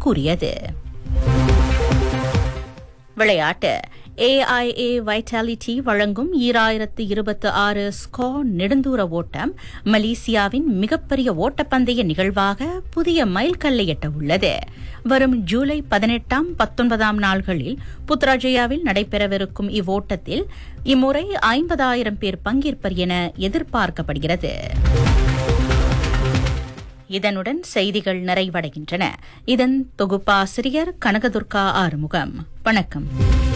கூறியது விளையாட்டு AIA vitality வழங்கும் ஈராயிரத்து இருபத்தி ஆறு ஸ்கோ நெடுந்தூர ஓட்டம் மலேசியாவின் மிகப்பெரிய ஓட்டப்பந்தய நிகழ்வாக புதிய மைல்கல்லை எட்ட உள்ளது வரும் ஜூலை பதினெட்டாம் பத்தொன்பதாம் நாள்களில் புத்ராஜயாவில் நடைபெறவிருக்கும் இவ்வோட்டத்தில் இம்முறை ஐம்பதாயிரம் பேர் பங்கேற்பர் என எதிர்பார்க்கப்படுகிறது இதனுடன் செய்திகள் நிறைவடைகின்றன இதன் தொகுப்பாசிரியர் கனகதுர்கா ஆறுமுகம் வணக்கம்